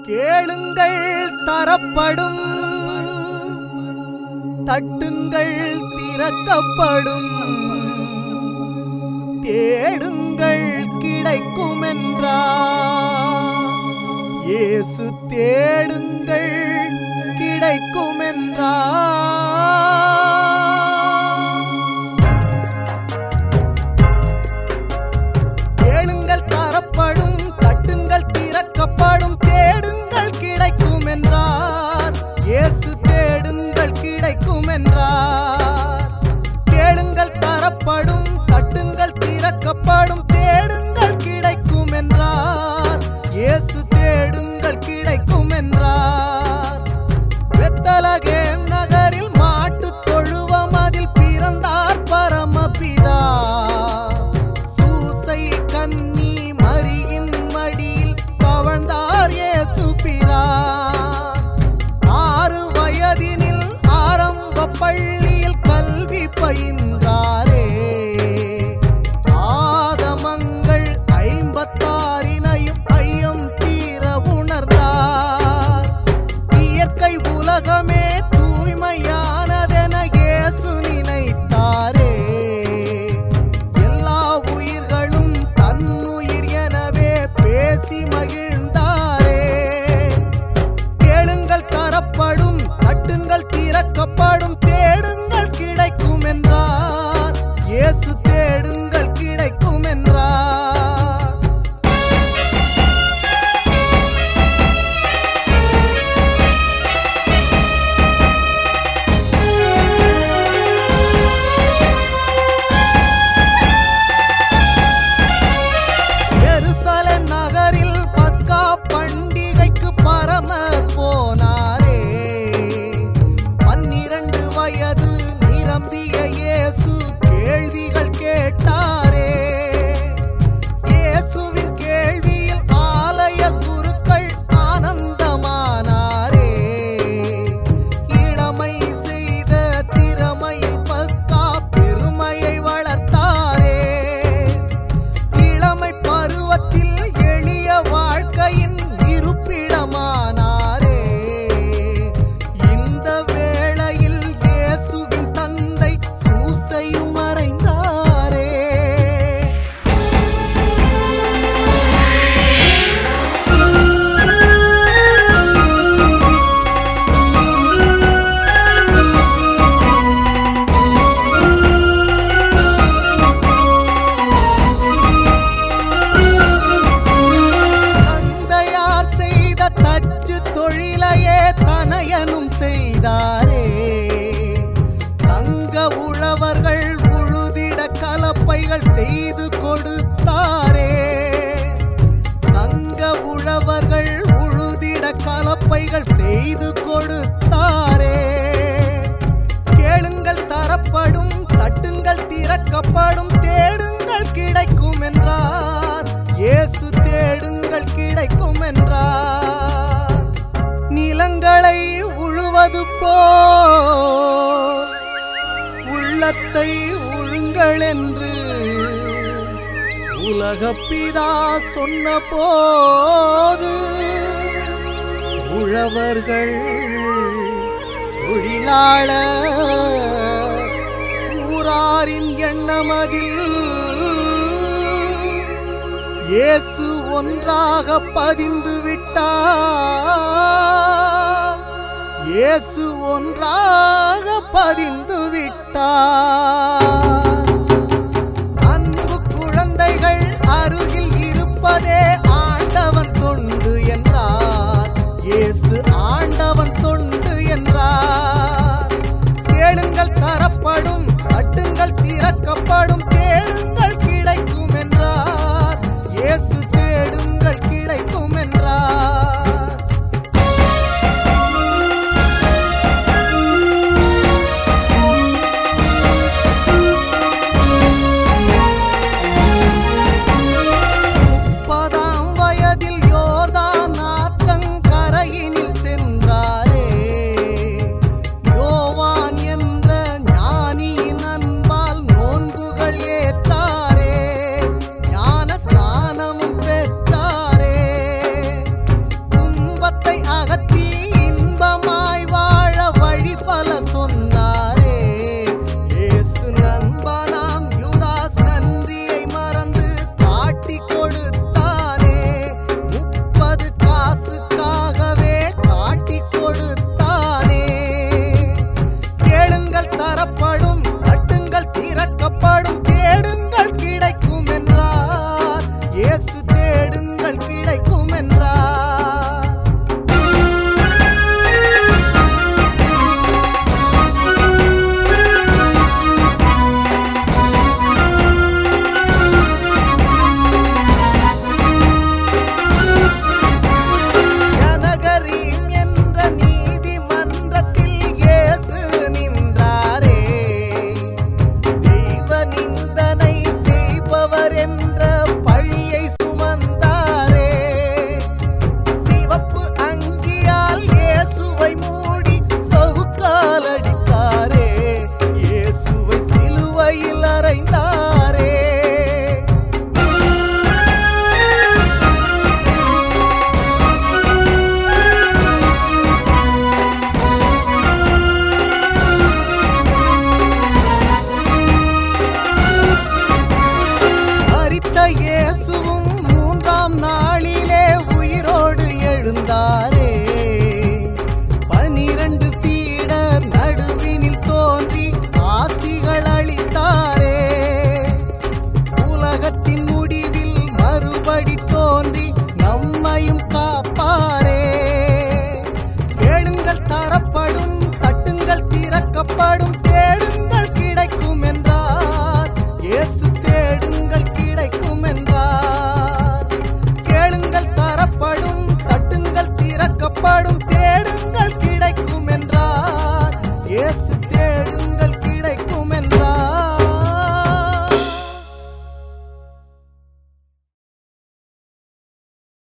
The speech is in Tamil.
கேளுங்கள் தரப்படும் தட்டுங்கள் திறக்கப்படும் தேடுங்கள் கிடைக்கும் என்றார் இயேசு தேடுங்கள் கிடைக்கும் என்றார் கேளுங்கள் தரப்படும் தட்டுங்கள் திறக்கப்படும் தேடுங்கள் கிடைக்கும் என்றார் இயேசு தேடுங்கள் கிடைக்கும் என்றார் கேளுங்கள் தரப்படும் தட்டுங்கள் திறக்கப்படும் தேடுங்கள் கிடைக்கும் என்றார் இயேசு தேடுங்கள் கிடைக்கும் என்றார் வெத்தலகே நகரில் மாட்டுத் தொழுவம் அதில் பிறந்தார் பரமபிதா சூசை கன்னி மரியின் மடியில் தவழ்ந்தார் இயேசு பிரான் ஆறு வயதினில் ஆரம்ப பள்ளியில் கல்வி பயின்றாரே ஆதமங்கள் ஐம்பத்தாறினையும் ஐயம் தீர உணர்ந்தார் இயற்கை உலகமே தூய்மையானதென இயேசு நினைத்தாரே எல்லா உயிர்களும் தன்னுயிர் எனவே பேசி மகிழ்ந்தாரே கேளுங்கள் தரப்படும் தட்டுங்கள் திறக்கப்படும் தேடுங்கள் கிடைக்கும் என்றார் இயேசு தேடுங்கள் கிடைக்கும் என்றார் எருசலேம் நகரில் பஸ்கா பண்டிகைக்கு பரமர் போனாரே பன்னிரண்டு வயது நிரம்பிய இயேசு கேள்விகள் கேட்டாரே இயேசுவின் கேள்வியில் ஆலய குருக்கள் ஆனந்தமானாரே இளமை செய்த திறமையில் பஸ்கா பெருமையை வளர்த்தாரே இளமை பருவத்தில் எளிய வாழ்க்கையின் இருப்பிடமானாரே இந்த வேளையில் இயேசுவின் தந்தை சூசையும் மறைந்தாரே தந்தையார் செய்த தச்சு தொழிலையே தனையனும் செய்தாரே தங்க உழவர்கள் உழுதிட கலப்பைகள் செய்து கொடுத்தாரே தங்க உழவர்கள் உழுதிட கலப்பைகள் செய்து கொடுத்தாரே கேளுங்கள் தரப்படும் தட்டுங்கள் திறக்கப்படும் தேடுங்கள் கிடைக்கும் என்றார் இயேசு தேடுங்கள் கிடைக்கும் என்றார் நிலங்களை உழுவது போல் உள்ளத்தை உழுங்கள் என்று உலகப்பிதா சொன்ன போது உழவர்கள் தொழிலாளர் ஊராரின் எண்ணமதில் இயேசு ஒன்றாக பதிந்து விட்டார் இயேசு ஒன்றாக பதிந்து விட்டார்